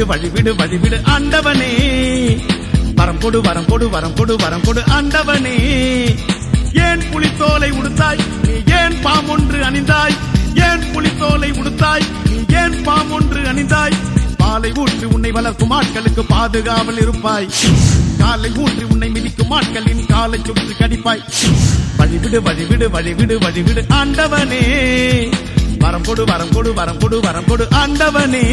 வழிவிடு வழிவிடு வழிவிடு ஆண்டவனே வரம் கொடு வரம் கொடு வரம் கொடு வரம் கொடு ஆண்டவனே ஏன் புலித்தோலை உடுத்தாய் நீ ஏன் பாம்பொன்று அணிந்தாய் ஏன் புலித்தோலை உடுத்தாய் நீ ஏன் பாம்பொன்று அணிந்தாய் பாலை ஊற்றி உன்னை வளர்க்கும் ஆட்களுக்கு பாதுகாவல் இருப்பாய் காலை ஊற்றி உன்னை மிதிக்கும் ஆட்களின் காலை சுற்றி கடிப்பாய் வழிவிடு வழிவிடு வழிவிடு வழிவிடு ஆண்டவனே வரம் கொடு வரம் கொடு வரம் கொடு வரம் கொடு ஆண்டவனே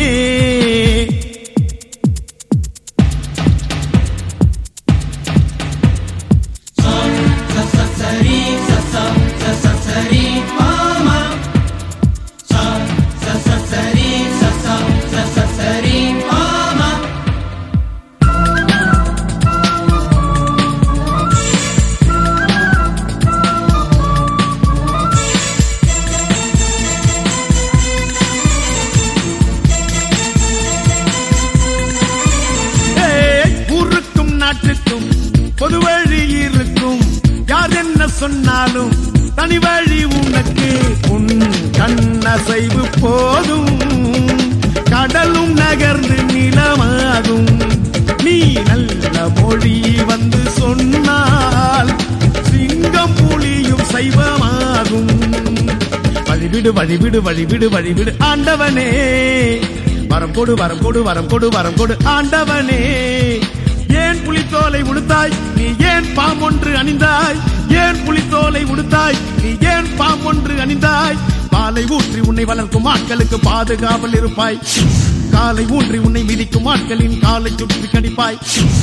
ஏய், ஊருக்கும் நாட்டுக்கும் பொது வழி இருக்கும் யார் என்ன சொன்னாலும் தனி வழி உனக்கு உன் கண்ணசைவு போதும் கடலும் நகர்ந்து நிலமாகும் நீ நல்ல மொழி வந்து சொன்னால் சிங்கம் புலியும் சைவமாகும் வழிவிடு வழிவிடு வழிவிடு வழிவிடு ஆண்டவனே வரம் கொடு வரம் கொடு வரம் கொடு வரம் கொடு ஆண்டவனே ஏன் புலித்தோலை உடுத்தாய் நீ ஏன் பாம்பொன்று அணிந்தாய் ஏன் புலித்தோலை உடுத்தாய் நீ ஏன் பாம்பொன்று அணிந்தாய் பாலை ஊற்றி உன்னை வளர்க்கும் ஆட்களுக்கு பாதுகாவல் இருப்பாய் காலை ஊன்றி உன்னை மிதிக்கும் ஆட்களின் காலை சுற்றி கடிப்பாய்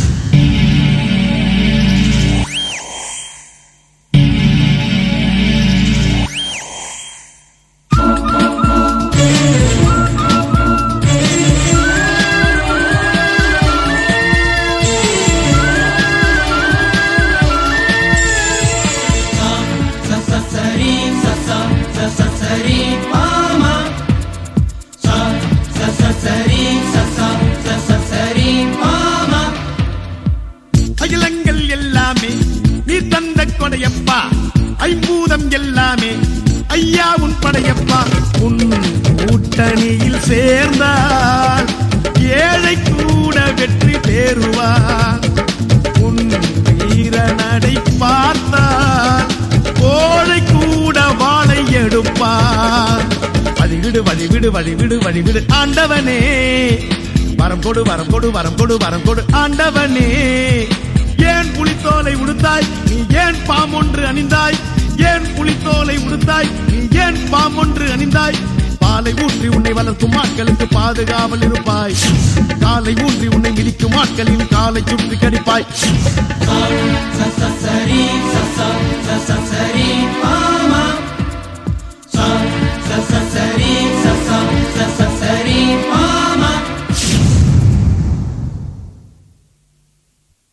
அகிலங்கள் எல்லாமே நீ தந்த கொடையப்பா ஐம்பூதம் எல்லாமே ஐயா உன் படையப்பா உன் கூட்டணியில் சேர்ந்தால் ஏழை கூட வெற்றி பெறுவார் உன் வீர நடை பார்த்தால் கோழை கூட வாழை எடுப்பார் வழிவிடு வழிவிடு வழிவிடு வழிவிடு ஆண்டவனே வரம் கொடு வரம் கொடு வரம் கொடு வரம் கொடு ஆண்டவனே ஏன் புலித்தோலை உடுத்தாய் நீ ஏன் பாம்பொன்று அணிந்தாய் ஏன் புலித்தோலை உடுத்தாய் நீ ஏன் பாம்பொன்று அணிந்தாய் பாலை ஊற்றி உன்னை வளர்க்கும் ஆட்களுக்கு பாதுகாவல் இருப்பாய் காலை ஊன்றி உன்னை மிதிக்கும் ஆட்களின் காலை சுற்றி கடிப்பாய் சரி